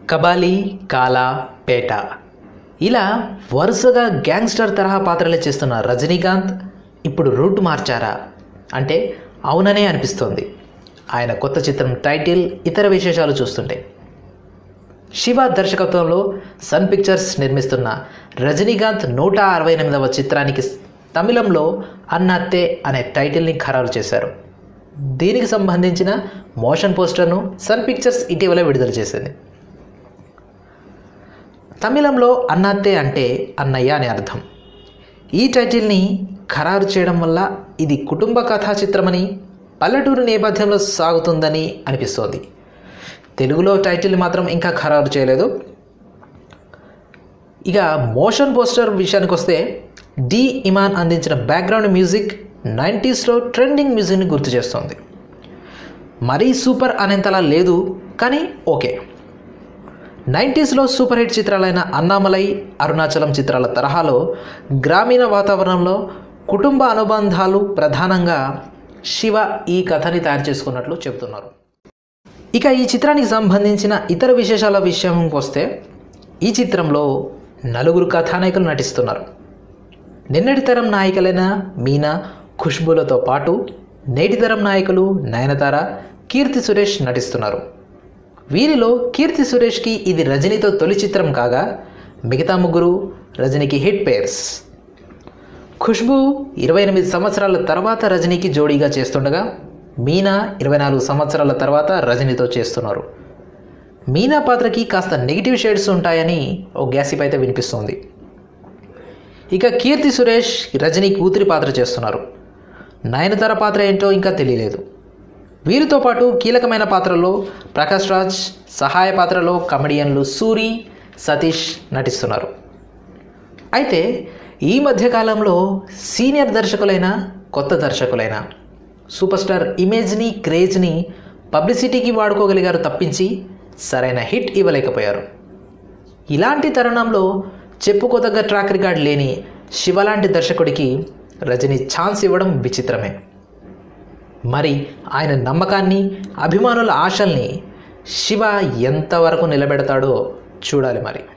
కబాలి కాలా పేట ఇలా వరుసగా గ్యాంగ్స్టర్ తరహా పాత్రలే చేస్తున్న రజనీకాంత్ ఇప్పుడు రూట్ మార్చారా అంటే అవుననే అనిపిస్తోంది ఆయన కొత్త చిత్రం టైటిల్ ఇతర విశేషాలు చూస్తుంటే శివ దర్శకత్వంలో సన్ పిక్చర్స్ నిర్మిస్తున్న రజనీకాంత్ నూట అరవై ఎనిమిదవ చిత్రానికి తమిళంలో అన్నత్తే అనే టైటిల్ని ఖరారు చేశారు దీనికి సంబంధించిన మోషన్ పోస్టర్ను సన్ పిక్చర్స్ ఇటీవల విడుదల చేసింది తమిళంలో అన్నత్తే అంటే అన్నయ్య అని అర్థం ఈ టైటిల్ని ఖరారు చేయడం వల్ల ఇది కుటుంబ కథా చిత్రమని పల్లెటూరు నేపథ్యంలో సాగుతుందని అనిపిస్తోంది తెలుగులో టైటిల్ మాత్రం ఇంకా ఖరారు చేయలేదు ఇక మోషన్ పోస్టర్ విషయానికి వస్తే డి ఇమాన్ అందించిన బ్యాక్గ్రౌండ్ మ్యూజిక్ నైంటీస్లో ట్రెండింగ్ మ్యూజిక్ని గుర్తు చేస్తోంది మరీ సూపర్ అనేంతలా లేదు కానీ ఓకే నైంటీస్లో సూపర్ హిట్ చిత్రాలైన అన్నామలై అరుణాచలం చిత్రాల తరహాలో గ్రామీణ వాతావరణంలో కుటుంబ అనుబంధాలు ప్రధానంగా శివ ఈ కథని తయారు చేసుకున్నట్లు చెబుతున్నారు ఇక ఈ చిత్రానికి సంబంధించిన ఇతర విశేషాల విషయంకి వస్తే ఈ చిత్రంలో నలుగురు కథానాయకులు నటిస్తున్నారు నిన్నటి తరం నాయికలైన మీనా ఖుష్బులతో పాటు నేటి తరం నాయకులు నయనతార కీర్తి సురేష్ నటిస్తున్నారు వీరిలో కీర్తి సురేష్కి ఇది రజనీతో తొలి చిత్రం కాగా మిగతా ముగ్గురు రజనీకి హిట్ పేర్స్ ఖుష్బు ఇరవై ఎనిమిది సంవత్సరాల తర్వాత రజనీకి జోడీగా చేస్తుండగా మీనా ఇరవై నాలుగు సంవత్సరాల తర్వాత రజనీతో చేస్తున్నారు మీనా పాత్రకి కాస్త నెగిటివ్ షేడ్స్ ఉంటాయని ఓ గ్యాసిప్ అయితే వినిపిస్తోంది ఇక కీర్తి సురేష్ రజనీ కూతురి పాత్ర చేస్తున్నారు నయనతార పాత్ర ఏంటో ఇంకా తెలియలేదు వీరితో పాటు కీలకమైన పాత్రలో ప్రకాష్ రాజ్ సహాయ పాత్రలో కమెడియన్లు సూరి సతీష్ నటిస్తున్నారు అయితే ఈ మధ్యకాలంలో సీనియర్ దర్శకులైన కొత్త దర్శకులైన సూపర్ స్టార్ ఇమేజ్ని క్రేజ్ని పబ్లిసిటీకి వాడుకోగలిగారు తప్పించి సరైన హిట్ ఇవ్వలేకపోయారు ఇలాంటి తరుణంలో చెప్పుకోదగ్గ ట్రాక్ రికార్డ్ లేని శివలాంటి దర్శకుడికి రజనీ ఛాన్స్ ఇవ్వడం విచిత్రమే మరి ఆయన నమ్మకాన్ని అభిమానుల ఆశల్ని శివ ఎంతవరకు నిలబెడతాడో చూడాలి మరి